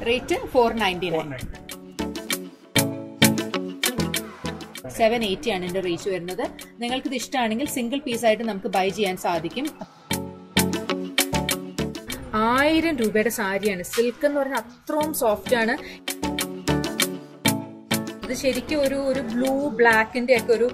rate four ninety four nine nine seven eighty ആണ് ഇതിന്റെ rate വരുന്നത് നിങ്ങൾക്ക് ഇത് ഇഷ്ടമാണെങ്കിൽ സിംഗിൾ പീസ് ആയിട്ട് നമുക്ക് ബൈ ചെയ്യാൻ സാധിക്കും ആയിരം രൂപയുടെ സാരിയാണ് സിൽക്ക് എന്ന് പറഞ്ഞാൽ അത്രയും സോഫ്റ്റ് ആണ് ഇത് ശരിക്കും ഒരു ഒരു ബ്ലൂ ബ്ലാക്കിന്റെ ഒക്കെ ഒരു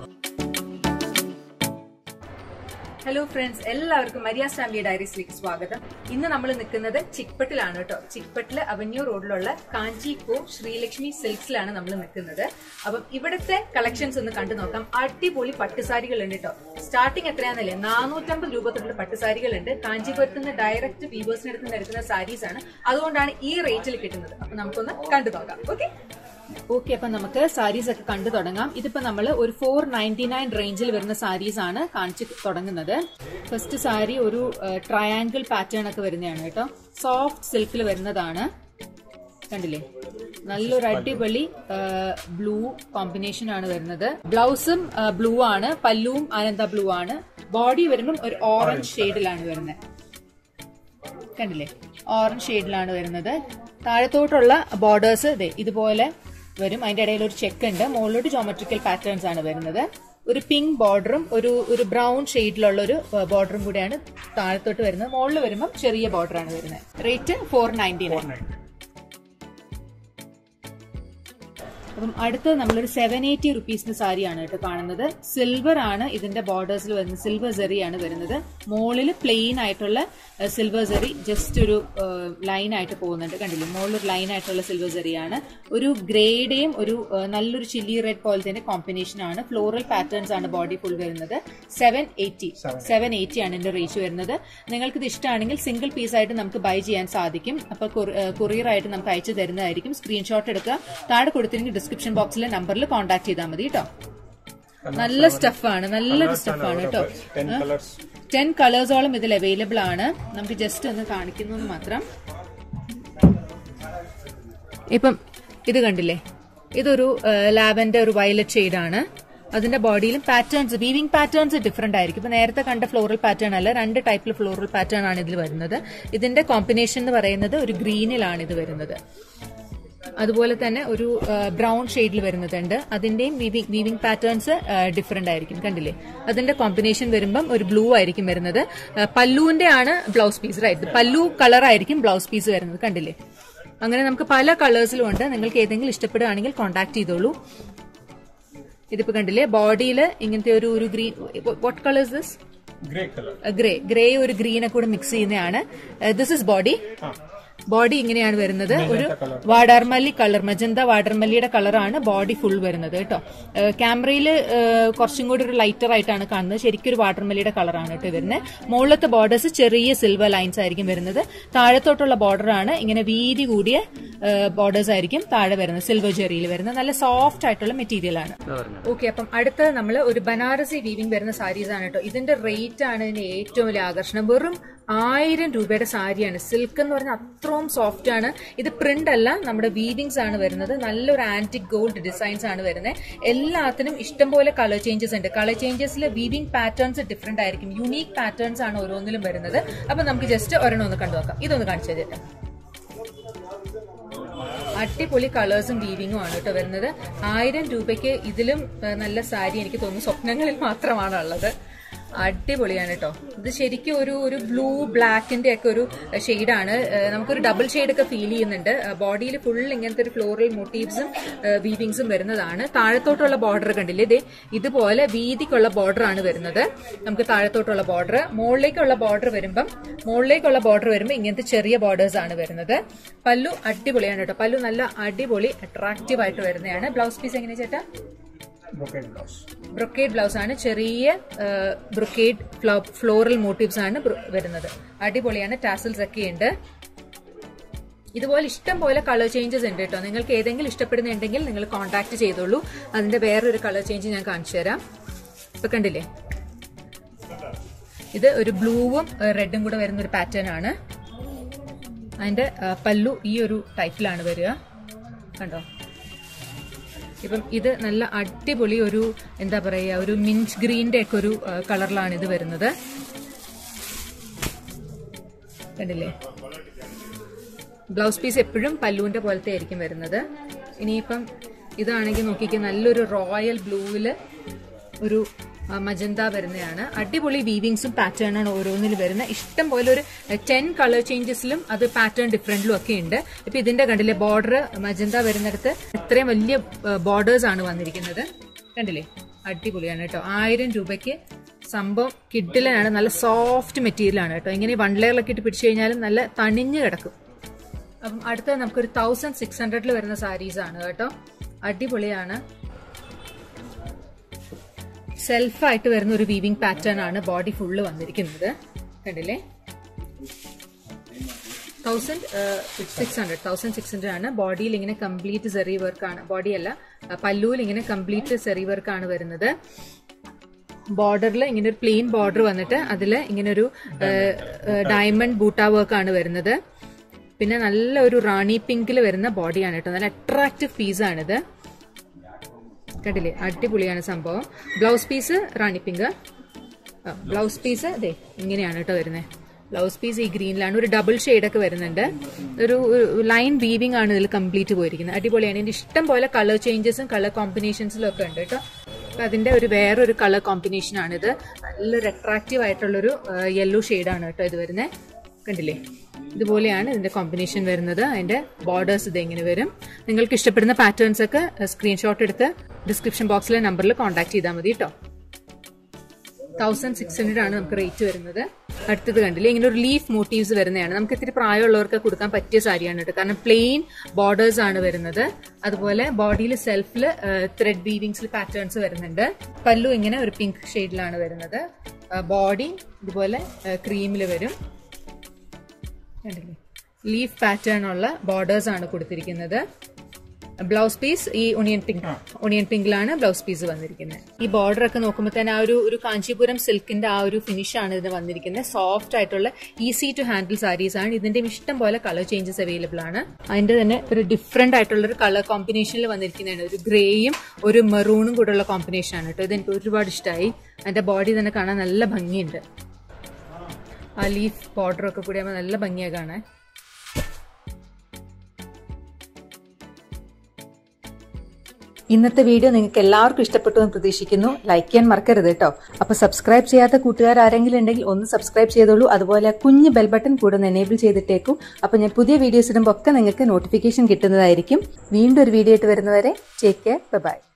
ഹലോ ഫ്രണ്ട്സ് എല്ലാവർക്കും മരിയാസ് ഫാമിലി ഡയറീസിലേക്ക് സ്വാഗതം ഇന്ന് നമ്മൾ നിൽക്കുന്നത് ചിക്പട്ടിലാണ് കേട്ടോ ചിക്പട്ടില് അവന്യൂ റോഡിലുള്ള കാഞ്ചിക്കോ ശ്രീലക്ഷ്മി സിൽക്സിലാണ് നമ്മൾ നിൽക്കുന്നത് അപ്പം ഇവിടുത്തെ കളക്ഷൻസ് ഒന്ന് കണ്ടു നോക്കാം അടിപൊളി പട്ടുസാരികൾ ഉണ്ട് കേട്ടോ സ്റ്റാർട്ടിംഗ് എത്രയാണെന്നല്ലേ നാനൂറ്റമ്പത് രൂപ തൊട്ടുള്ള പട്ടുസാരികളുണ്ട് കാഞ്ചീപുരത്ത് നിന്ന് ഡയറക്റ്റ് വീവേഴ്സിന് അടുത്ത് നിന്ന് എടുക്കുന്ന സാരീസ് ആണ് അതുകൊണ്ടാണ് ഈ റേറ്റിൽ കിട്ടുന്നത് അപ്പൊ നമുക്കൊന്ന് കണ്ടു നോക്കാം ഓക്കെ ഓക്കെ അപ്പൊ നമുക്ക് സാരീസ് ഒക്കെ കണ്ടു തുടങ്ങാം ഇതിപ്പോ നമ്മൾ ഒരു ഫോർ നയൻറ്റി നയൻ റേഞ്ചിൽ വരുന്ന സാരീസ് ആണ് കാണിച്ചു തുടങ്ങുന്നത് ഫസ്റ്റ് സാരി ഒരു ട്രയാങ്കിൾ പാറ്റേൺ ഒക്കെ വരുന്നതാണ് കേട്ടോ സോഫ്റ്റ് സിൽക്കിൽ വരുന്നതാണ് കണ്ടില്ലേ നല്ലൊരു അടിപൊളി ബ്ലൂ കോമ്പിനേഷൻ ആണ് വരുന്നത് ബ്ലൗസും ബ്ലൂ ആണ് പല്ലുവും ആനന്ദ ബ്ലൂ ആണ് ബോഡി വരുമ്പം ഒരു ഓറഞ്ച് ഷെയ്ഡിലാണ് വരുന്നത് കണ്ടില്ലേ ഓറഞ്ച് ഷെയ്ഡിലാണ് വരുന്നത് താഴത്തോട്ടുള്ള ബോർഡേഴ്സ് ഇതേ ഇതുപോലെ വരും അതിന്റെ ഇടയിൽ ഒരു ചെക്ക് ഉണ്ട് മുകളിലോട്ട് ജോമെട്രിക്കൽ പാറ്റേൺസ് ആണ് വരുന്നത് ഒരു പിങ്ക് ബോർഡറും ഒരു ഒരു ബ്രൗൺ ഷെയ്ഡിലുള്ള ഒരു ബോർഡറും കൂടിയാണ് താഴത്തോട്ട് വരുന്നത് മുകളിൽ വരുമ്പോൾ ചെറിയ ബോർഡറാണ് വരുന്നത് rate four ninety four nine nine അപ്പം അടുത്തത് നമ്മളൊരു സെവൻ എയ്റ്റി റുപ്പീസിന് സാരിയാണ് കേട്ടോ കാണുന്നത് സിൽവർ ആണ് ഇതിന്റെ ബോർഡേഴ്സിൽ വരുന്നത് സിൽവർ സെറിയാണ് വരുന്നത് മുകളിൽ പ്ലെയിൻ ആയിട്ടുള്ള സിൽവർ സെറി ജസ്റ്റ് ഒരു ലൈൻ ആയിട്ട് പോകുന്നുണ്ട് കണ്ടില്ലേ മുകളിൽ ഒരു ലൈൻ ആയിട്ടുള്ള സിൽവർ സെറിയാണ് ഒരു ഗ്രേയുടെയും ഒരു ആ, നല്ലൊരു ചില്ലി റെഡ് പോലത്തെ കോമ്പിനേഷൻ ആണ് ഫ്ലോറൽ പാറ്റേൺസ് ആണ് ബോഡി ഫുൾ വരുന്നത് സെവൻ എയ്റ്റി സെവൻ എയ്റ്റി ആണ് ഇതിന്റെ റേറ്റ് വരുന്നത് നിങ്ങൾക്ക് ഇത് ഇഷ്ടമാണെങ്കിൽ സിംഗിൾ പീസ് ആയിട്ട് നമുക്ക് ബൈ ചെയ്യാൻ സാധിക്കും അപ്പൊ കൊറിയർ ആയിട്ട് നമുക്ക് അയച്ചു തരുന്നതായിരിക്കും സ്ക്രീൻഷോട്ട് എടുക്കുക താഴെ കൊടുത്തിരിക്കുന്ന ഡിസ്ക്രിപ്ഷൻ ബോക്സിലെ നമ്പറിൽ കോൺടാക്ട് ചെയ്താൽ മതി കേട്ടോ നല്ല സ്റ്റഫാണ് നല്ലൊരു സ്റ്റഫാണ് കേട്ടോ ടെൻ കളേഴ്സ് ടെൻ കളേഴ്സോളം ഇതിൽ അവൈലബിൾ ആണ് നമുക്ക് ജസ്റ്റ് ഒന്ന് കാണിക്കുന്നു എന്ന് മാത്രം ഇപ്പം ഇത് കണ്ടില്ലേ ഇതൊരു ലാവൻഡർ ഒരു വയലറ്റ് ഷെയ്ഡാണ് അതിന്റെ ബോഡിയിലും പാറ്റേൺസ് വീവിംഗ് പാറ്റേൺസ് ഡിഫറെന്റ് ആയിരിക്കും ഇപ്പൊ നേരത്തെ കണ്ട ഫ്ലോറൽ പാറ്റേൺ അല്ല രണ്ട് ടൈപ്പിൽ ഫ്ലോറൽ പാറ്റേൺ ആണ് ഇതിൽ വരുന്നത് ഇതിന്റെ കോമ്പിനേഷൻ എന്ന് പറയുന്നത് ഒരു ഗ്രീനിലാണ് ഇത് വരുന്നത് അതുപോലെ തന്നെ ഒരു ബ്രൗൺ ഷെയ്ഡിൽ വരുന്നതുണ്ട് അതിന്റെയും വീവിംഗ് പാറ്റേൺസ് ഡിഫറെന്റ് ആയിരിക്കും കണ്ടില്ലേ അതിന്റെ കോമ്പിനേഷൻ വരുമ്പം ഒരു ബ്ലൂ ആയിരിക്കും വരുന്നത് ആ, പല്ലുവിന്റെ ആണ് blouse piece right pallu colour ആയിരിക്കും ബ്ലൗസ് പീസ് വരുന്നത് കണ്ടില്ലേ അങ്ങനെ നമുക്ക് പല കളേഴ്സിലും ഉണ്ട് നിങ്ങൾക്ക് ഏതെങ്കിലും ഇഷ്ടപ്പെടുകയാണെങ്കിൽ കോൺടാക്ട് ചെയ്തോളൂ ഇതിപ്പോ കണ്ടില്ലേ ബോഡിയിൽ ഇങ്ങനത്തെ ഒരു ഒരു green what colours this grey colour grey grey ഒരു ഗ്രീനെ കൂടെ മിക്സ് ചെയ്യുന്നതാണ് ദിസ് ഇസ് ബോഡി ആ ബോഡി ഇങ്ങനെയാണ് വരുന്നത് ഒരു വാടാർമല്ലി കളർ മജന്ത വാടാർമല്ലിയുടെ കളറാണ് ബോഡി ഫുൾ വരുന്നത് കേട്ടോ ക്യാമറയിൽ കുറച്ചും കൂടി ഒരു ലൈറ്റർ ആയിട്ടാണ് കാണുന്നത് ശരിക്കും ഒരു വാട്ടർമല്ലിയുടെ കളറാണ് കേട്ടോ വരുന്നത് മുകളിലത്തെ ബോർഡേഴ്സ് ചെറിയ സിൽവർ ലൈൻസ് ആയിരിക്കും വരുന്നത് താഴത്തോട്ടുള്ള ബോർഡറാണ് ഇങ്ങനെ വീതി കൂടിയ ബോർഡേഴ്സ് ആയിരിക്കും താഴെ വരുന്നത് സിൽവർ ജെറിയിൽ വരുന്നത് നല്ല സോഫ്റ്റ് ആയിട്ടുള്ള മെറ്റീരിയൽ ആണ് ഓക്കെ അപ്പം അടുത്ത നമ്മൾ ഒരു ബനാറസി വീവിംഗ് വരുന്ന സാരീസ് ആണ് കേട്ടോ ഇതിന്റെ റേറ്റ് ആണ് ഇതിന്റെ ഏറ്റവും വലിയ ആകർഷണം വെറും ആയിരം രൂപയുടെ സാരിയാണ് സിൽക്ക് എന്ന് പറഞ്ഞാൽ അത്രയും സോഫ്റ്റ് ആണ് ഇത് പ്രിന്റ് അല്ല നമ്മുടെ വീവിങ്സ് ആണ് വരുന്നത് നല്ലൊരു ആന്റിക് ഗോൾഡ് ഡിസൈൻസ് ആണ് വരുന്നത് എല്ലാത്തിനും ഇഷ്ടംപോലെ കളർ ചേഞ്ചസ് ഉണ്ട് കളർ ചേഞ്ചസിൽ വീവിംഗ് പാറ്റേൺസ് ഡിഫറെന്റ് ആയിരിക്കും യുണീക് പാറ്റേൺസ് ആണ് ഓരോന്നിലും വരുന്നത് അപ്പൊ നമുക്ക് ജസ്റ്റ് ഒരെണ്ണം ഒന്ന് കണ്ടു നോക്കാം ഇതൊന്ന് കാണിച്ചു തരട്ടെ അടിപൊളി കളേഴ്സും വീവിങ്ങും ആണ് കേട്ടോ വരുന്നത് ആയിരം രൂപയ്ക്ക് ഇതിലും ഏഹ്, നല്ല സാരി എനിക്ക് തോന്നുന്നു സ്വപ്നങ്ങളിൽ മാത്രമാണ് ഉള്ളത് അടിപൊളിയാണ് കേട്ടോ ഇത് ശരിക്കും ഒരു ഒരു ബ്ലൂ ബ്ലാക്കിന്റെ ഒക്കെ ഒരു ഷെയ്ഡാണ് നമുക്കൊരു ഡബിൾ ഷെയ്ഡ് ഒക്കെ ഫീൽ ചെയ്യുന്നുണ്ട് ബോഡിയിൽ ഫുൾ ഇങ്ങനത്തെ ഒരു ഫ്ലോറൽ മോട്ടീവ്സും വീവിങ്സും വരുന്നതാണ് താഴത്തോട്ടുള്ള ബോർഡർ കണ്ടില്ലേ ഇതേ ഇതുപോലെ വീതിക്കുള്ള ബോർഡർ ആണ് വരുന്നത് നമുക്ക് താഴത്തോട്ടുള്ള ബോർഡർ മുകളിലേക്കുള്ള ബോർഡർ വരുമ്പം മുകളിലേക്കുള്ള ബോർഡർ വരുമ്പോൾ ഇങ്ങനത്തെ ചെറിയ ബോർഡേഴ്സ് ആണ് വരുന്നത് പല്ലു അടിപൊളിയാണ് കേട്ടോ പല്ലു നല്ല അടിപൊളി അട്രാക്റ്റീവ് ആയിട്ട് വരുന്നതാണ് ബ്ലൗസ് പീസ് എങ്ങനെയാ ചേട്ടാ ബ്രൊക്കേഡ് ബ്ലൗസ് ബ്രൊക്കേഡ് ബ്ലൗസ് ആണ് ചെറിയ ബ്രൊക്കേഡ് ഫ്ലോറൽ മോട്ടീവ്സ് ആണ് ബ്ര- വരുന്നത് അടിപൊളിയാണ് ടാസൽസ് ഒക്കെ ഉണ്ട് ഇതുപോലെ ഇഷ്ടം പോലെ കളർ ചേഞ്ചസ് ഉണ്ട് കേട്ടോ നിങ്ങൾക്ക് ഏതെങ്കിലും ഇഷ്ടപ്പെടുന്നുണ്ടെങ്കിൽ നിങ്ങൾ കോൺടാക്ട് ചെയ്തോളൂ അതിന്റെ വേറൊരു കളർ ചേഞ്ച് ഞാൻ കാണിച്ചു തരാം ഇപ്പൊ കണ്ടില്ലേ ഇത് ഒരു ബ്ലൂവും റെഡും കൂടെ വരുന്ന ഒരു പാറ്റേൺ ആണ് അതിന്റെ ആ, പല്ലു ഈ ഒരു ടൈപ്പിലാണ് വരിക കണ്ടോ ഇപ്പം ഇത് നല്ല അടിപൊളി ഒരു എന്താ പറയുക ഒരു മിൻറ്റ് ഗ്രീൻ്റെ ഒക്കെ ഒരു ആ, കളറിലാണ് ഇത് വരുന്നത് കണ്ടില്ലേ ബ്ലൗസ് പീസ് എപ്പോഴും പല്ലുവിന്റെ പോലത്തെ ആയിരിക്കും വരുന്നത് ഇനിയിപ്പം ഇതാണെങ്കിൽ നോക്കിക്കുക നല്ലൊരു റോയൽ ബ്ലൂവില് ഒരു മജന്ത വരുന്നതാണ് അടിപൊളി വീവിങ്സും പാറ്റേണാണ് ഓരോന്നിൽ വരുന്നത് ഇഷ്ടം പോലെ ഒരു ടെൻ കളർ ചേഞ്ചസിലും അത് പാറ്റേൺ ഡിഫറെന്റിലും ഒക്കെ ഉണ്ട് ഇപ്പൊ ഇതിന്റെ കണ്ടില്ലേ ബോർഡർ മജന്ത വരുന്നിടത്ത് ഇത്രയും വലിയ ബോർഡേഴ്സ് ആണ് വന്നിരിക്കുന്നത് കണ്ടില്ലേ അടിപൊളിയാണ് കേട്ടോ ആയിരം രൂപയ്ക്ക് സംഭവം കിഡിലാണ് നല്ല സോഫ്റ്റ് മെറ്റീരിയൽ ആണ് കേട്ടോ ഇങ്ങനെ വൺ ലെയറിലൊക്കെ ഇട്ട് പിടിച്ചു കഴിഞ്ഞാലും നല്ല തണിഞ്ഞ് കിടക്കും അപ്പം അടുത്തത് നമുക്കൊരു തൗസൻഡ് സിക്സ് ഹൺഡ്രഡിൽ വരുന്ന സാരീസ് ആണ് കേട്ടോ അടിപൊളിയാണ് സെൽഫായിട്ട് വരുന്ന ഒരു വീവിംഗ് പാറ്റേൺ ആണ് ബോഡി ഫുള്ള് വന്നിരിക്കുന്നത് കണ്ടില്ലേ thousand six hundred thousand six hundred ആണ് ബോഡിയിൽ ഇങ്ങനെ കംപ്ലീറ്റ് സെറി വർക്ക് ആണ് ബോഡി അല്ല പല്ലുവിൽ ഇങ്ങനെ കംപ്ലീറ്റ് സെറി വർക്ക് ആണ് വരുന്നത് ബോർഡറിൽ ഇങ്ങനെ ഒരു പ്ലെയിൻ ബോർഡർ വന്നിട്ട് അതിൽ ഇങ്ങനെ ഒരു ഡയമണ്ട് ബൂട്ട വർക്ക് ആണ് വരുന്നത് പിന്നെ നല്ല ഒരു റാണി പിങ്കിൽ വരുന്ന ബോഡിയാണ് കേട്ടോ നല്ല അട്രാക്റ്റീവ് പീസാണിത് കണ്ടില്ലേ അടിപൊളിയാണ് സംഭവം blouse piece rani pink blouse piece അതെ ഇങ്ങനെയാണ് കേട്ടോ വരുന്നത് ബ്ലൗസ് പീസ് ഈ ഗ്രീനിലാണ് ഒരു ഡബിൾ ഒക്കെ വരുന്നുണ്ട് ഒരു ലൈൻ വീവിംഗ് ആണ് ഇതിൽ കംപ്ലീറ്റ് പോയിരിക്കുന്നത് അടിപൊളിയാണ് ഇതിന്റെ ഇഷ്ടം പോലെ കളർ ചേഞ്ചസും കളർ കോമ്പിനേഷൻസിലും ഒക്കെ ഉണ്ട് കേട്ടോ അപ്പൊ അതിന്റെ ഒരു വേറൊരു കളർ കോമ്പിനേഷൻ ആണിത് നല്ലൊരു അട്രാക്റ്റീവ് ആയിട്ടുള്ളൊരു യെല്ലോ ആണ് കേട്ടോ ഇത് വരുന്നത് കണ്ടില്ലേ ഇതുപോലെയാണ് ഇതിന്റെ കോമ്പിനേഷൻ വരുന്നത് അതിന്റെ ബോർഡേഴ്സ് ഇത് എങ്ങനെ വരും നിങ്ങൾക്ക് ഇഷ്ടപ്പെടുന്ന പാറ്റേൺസ് ഒക്കെ സ്ക്രീൻഷോട്ട് എടുത്ത് ഡിസ്ക്രിപ്ഷൻ ബോക്സിലെ നമ്പറിൽ കോൺടാക്ട് ചെയ്താൽ മതി കേട്ടോ തൗസൻഡ് സിക്സ് ഹൺഡ്രഡ് ആണ് നമുക്ക് റേറ്റ് വരുന്നത് അടുത്തത് കണ്ടില്ലേ ഇങ്ങനെ ഒരു ലീഫ് മോട്ടീവ്സ് വരുന്നതാണ് നമുക്ക് ഇത്തിരി പ്രായമുള്ളവർക്ക് കൊടുക്കാൻ പറ്റിയ സാരിയാണ് കേട്ടോ കാരണം പ്ലെയിൻ ബോർഡേഴ്സ് ആണ് വരുന്നത് അതുപോലെ ബോഡിയിൽ സെൽഫിൽ ത്രെഡ് വീവിങ്സിൽ പാറ്റേൺസ് വരുന്നുണ്ട് പല്ലു ഇങ്ങനെ ഒരു പിങ്ക് ഷെയ്ഡിലാണ് വരുന്നത് ബോഡി ഇതുപോലെ ക്രീമിൽ വരും കണ്ടില്ലേ ലീഫ് പാറ്റേൺ ഉള്ള ബോർഡേഴ്സ് ആണ് കൊടുത്തിരിക്കുന്നത് ബ്ലൗസ് പീസ് ഈ ഒണിയൻ പിങ്ക് ഒണിയൻ പിങ്കിലാണ് ബ്ലൗസ് പീസ് വന്നിരിക്കുന്നത് ഈ ബോർഡർ ഒക്കെ നോക്കുമ്പോൾ തന്നെ ആ ഒരു ഒരു കാഞ്ചീപുരം സിൽക്കിന്റെ ആ ഒരു ഫിനിഷ് ആണ് ഇതിന് വന്നിരിക്കുന്നത് സോഫ്റ്റ് ആയിട്ടുള്ള ഈസി ടു ഹാൻഡിൽ സാരീസ് ആണ് ഇതിന്റെ ഇഷ്ടം പോലെ കളർ ചേഞ്ചസ് അവൈലബിൾ ആണ് അതിന്റെ തന്നെ ഒരു ഡിഫറെന്റ് ആയിട്ടുള്ള ഒരു കളർ കോമ്പിനേഷനിൽ വന്നിരിക്കുന്നതാണ് ഒരു ഗ്രേയും ഒരു മെറൂണും കൂടെ ഉള്ള കോമ്പിനേഷൻ ആണ് കേട്ടോ ഇത് എനിക്ക് ഒരുപാട് ഇഷ്ടമായി അതിന്റെ ബോഡി തന്നെ കാണാൻ നല്ല ഭംഗിയുണ്ട് ആ ലീഫ് ബോർഡർ ഒക്കെ കൂടി ആകുമ്പോൾ നല്ല ഭംഗിയാണ് കാണാൻ ഇന്നത്തെ വീഡിയോ നിങ്ങൾക്ക് എല്ലാവർക്കും ഇഷ്ടപ്പെട്ടു എന്ന് പ്രതീക്ഷിക്കുന്നു ലൈക്ക് ചെയ്യാൻ മറക്കരുത് കേട്ടോ അപ്പൊ സബ്സ്ക്രൈബ് ചെയ്യാത്ത കൂട്ടുകാർ ആരെങ്കിലും ഉണ്ടെങ്കിൽ ഒന്ന് സബ്സ്ക്രൈബ് ചെയ്തോളൂ അതുപോലെ കുഞ്ഞ് ബെൽ ബട്ടൺ കൂടെ ഒന്ന് എനേബിൾ ചെയ്തിട്ടേക്കും അപ്പൊ ഞാൻ പുതിയ വീഡിയോസ് ഇടുമ്പോൾ ഒക്കെ നിങ്ങൾക്ക് നോട്ടിഫിക്കേഷൻ കിട്ടുന്നതായിരിക്കും വീണ്ടും ഒരു വീഡിയോ ആയിട്ട് വരുന്നവരെ ടേക്ക് കെയർ ബൈ